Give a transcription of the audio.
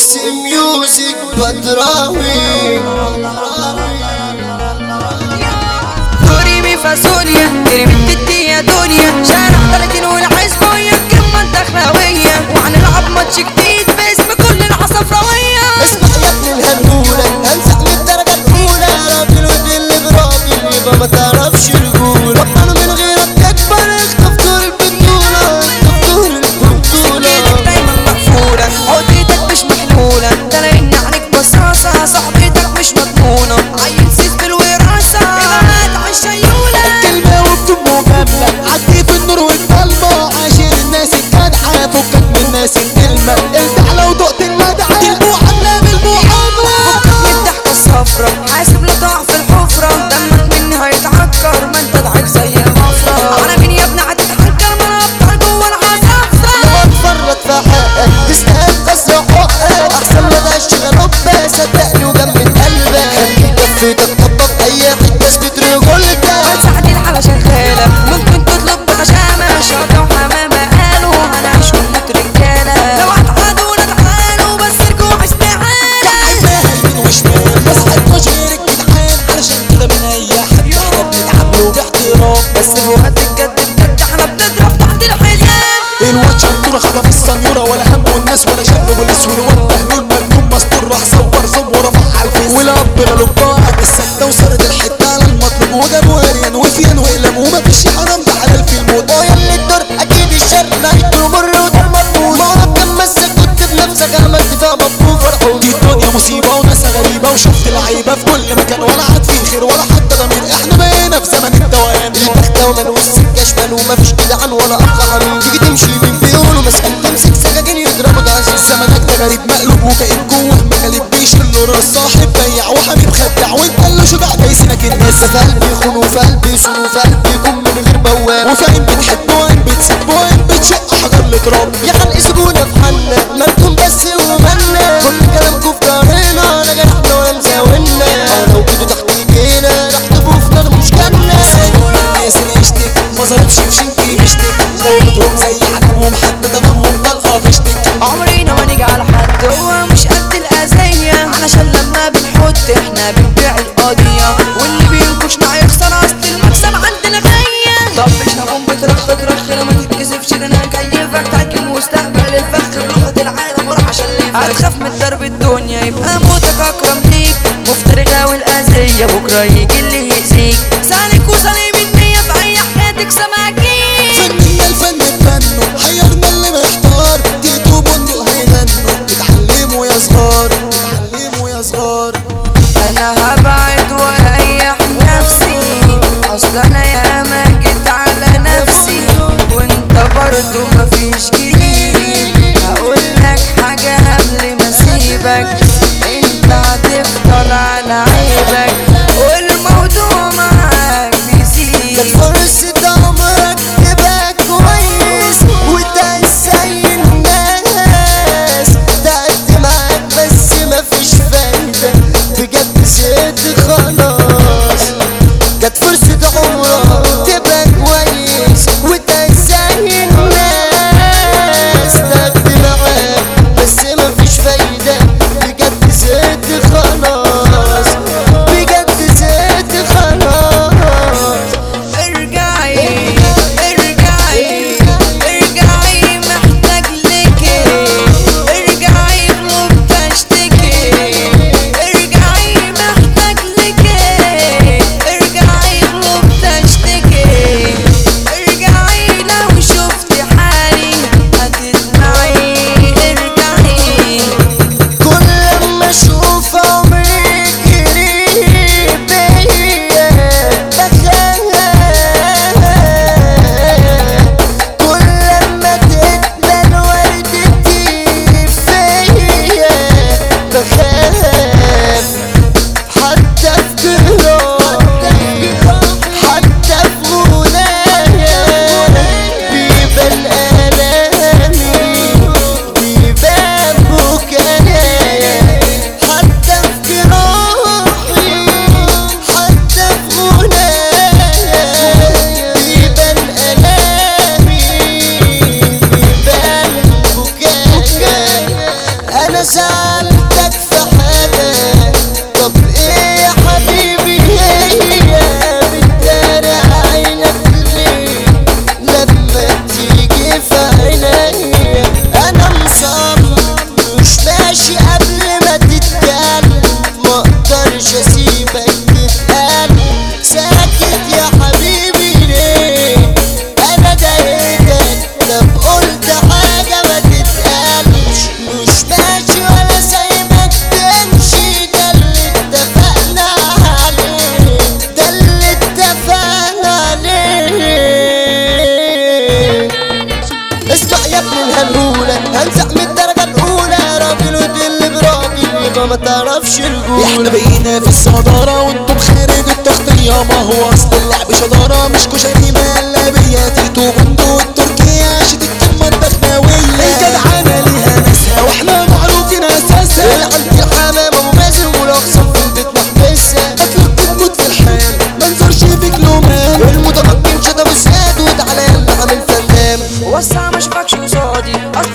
ميكس ميوزك بدراوي دوري فاصوليا ترمي التتي يا دنيا شارع 30 والحزبية كلمة دخلاوية وهنلعب ماتش جديد باسم كل العصفراوية اسمع يا ابن الهنقولة هنزع من الدرجة الأولى راجل ودل براجل يبقى ما تعرفش رجولة بطل من غيرك تكبر اخطف دور البطولة اخطف دور البطولة ايدك دايما مقفولة عقدتك مش محلولة انت لان عليك بصاصة صاحبتك مش مضمونة عيل سيس بالوراثة ابعد عن الشيولة كلمة وبتبقى مجاملة عدي في النور والضلمة عاشر الناس الجدعة فكك من الناس الكلمة ارجع لو دقت المدعى المعاملة بالمعاملة من الضحكة الصفرا حاسب لا تقع في الحفرة دمك مني هيتعكر ما انت ضعيف زي الغفرة على مين يا ابني هتتحكر ما انا ابطال جوه العصافرة لو اتفرج في حقك تستاهل كسر حقك احسن ما بقاش غلبة صدقني وجنب قلبك خليك كفتك طبق اي حته اثبت رجولتك بتساعدين على شغالة ممكن تطلب بغشامة شاطة وحمامة قالوا هنعيش ونموت رجالة لو هتعادونا تعالوا بس ارجعوا استعانة عايزاها يمين وشمال بس حد غير الجدعان علشان كده من اي حد احنا بنتعاملوا باحترام بس في وقت الجد بجد احنا بنضرب تحت الحزام الواد شطورة خطف السنيورة ولا هم والناس ولا شق بوليس والواد مهلول مجنون مستور راح صور زوم ورفع على الفيس والاب للبارة بالسكتة وصارت الحتة على المطلوب وجابوا هريان وفيان وقلم ومفيش حرام ده حلال في الموت ويا اللي الدور اكيد الشر نهايته مر وده مرموز ما هو كان مسك كنت بنفسك عملت فيها مبروك فرحوز دي الدنيا مصيبة وناس غريبة وشفت العيبة في كل مكان ولا حد فيه خير ولا حتى ضمير احنا بقينا في زمن التوام البختة ومن والسكة شمال ومفيش جدعان ولا اخ حميم تيجي تمشي من بيقولوا مسكين تمسك سكاكين يضربوا عزيز زمنك ده غريب مقلوب وكئيب جوه مقالب بيشيل راس صاحب بيع وحبيب خدع وانت اللي شجاع دايسينك الناس في قلبي يخون وفي قلبي يصون وفي قلبي يكون من غير بواب وفاهم بتحب وين بتسب وين بتشق حجر لتراب يا خلق سجونة في حالنا ما انتم بس ومالنا كل كلامكم في ظهرنا لا جرحنا ولا مزاولنا اه لو كنتوا تحت ايدينا راح تبقوا في نار مش جنة سايبوا الناس اللي يشتك ما ظلمش في شنكي بيشتك غيرتهم زي حكمهم حتى تمامهم طلقة بيشتك عمرنا ما نيجي على حد هو مش قد الأذية علشان لما بنحط احنا بنبيع القضية واللي بينكشنا هيخسر أصل المكسب عندنا غية طب مش هكون بترخ ترخ لما تتكسفش ده انا كيفك تحكم مستقبل الفخر بلغة العالم وراح اشلفك هتخاف من درب الدنيا يبقى موتك أكرم ليك مفتري غاوي الأذية بكرة يجي اللي يأذيك سالك وسليم النية في أي حياتك سماكين فنية الفن اتبنوا حيرنا اللي محتار تيتو بندق هيغنوا اتعلموا يا صغار اتعلموا يا صغار انا هبعد واريح نفسي اصل انا ياما جيت على نفسي وانت برضو مفيش جديد هقول لك حاجة قبل ما اسيبك انت هتفضل على عيبك والموضوع معاك كانت بيزيد فرصة عمرك تبقى كويس وده زي الناس تعبت معاك بس مفيش فايدة بجد زهقت خلاص كانت فرصة عمرك تبقى كويس وده زي الناس تعبت معاك بس مفيش فايدة بجد انا سألتك في حاجة طب ايه يا حبيبي هي بتداري عينك ليه لما تيجي في عينيا انا مصمم مش ماشي قبل ما تتكلم ما اقدرش اسيبك تتقلب ساكت يا حبيبي ليه انا ضايقتك طب قلت حاجه ما تتقالش مش ماشي ولا سايبك تمشي ده اللي اتفقنا عليه ده اللي اتفقنا عليه اسمع يا ابن الهلهولة هنزع من الدرجة الأولى راجل ودل براجل يبقى ما تعرفش احنا رجولة بقينا في الصدارة وانتم خارج التغطية ما هو اصل اللعب شطارة مش كشري مقلبية تيتو بندو التركية عشت الكلمة الدخلاوية الجدعانة ليها ناسها واحنا معروفين اساسا العب يا حمام ابو مازن والاقسام في البيت محبسة هتلوك تموت في الحال منظرش فيك لومان المتمكن شتم الساد وتعالى يلا عامل فنان وسع ما اشوفكش قصادي اصل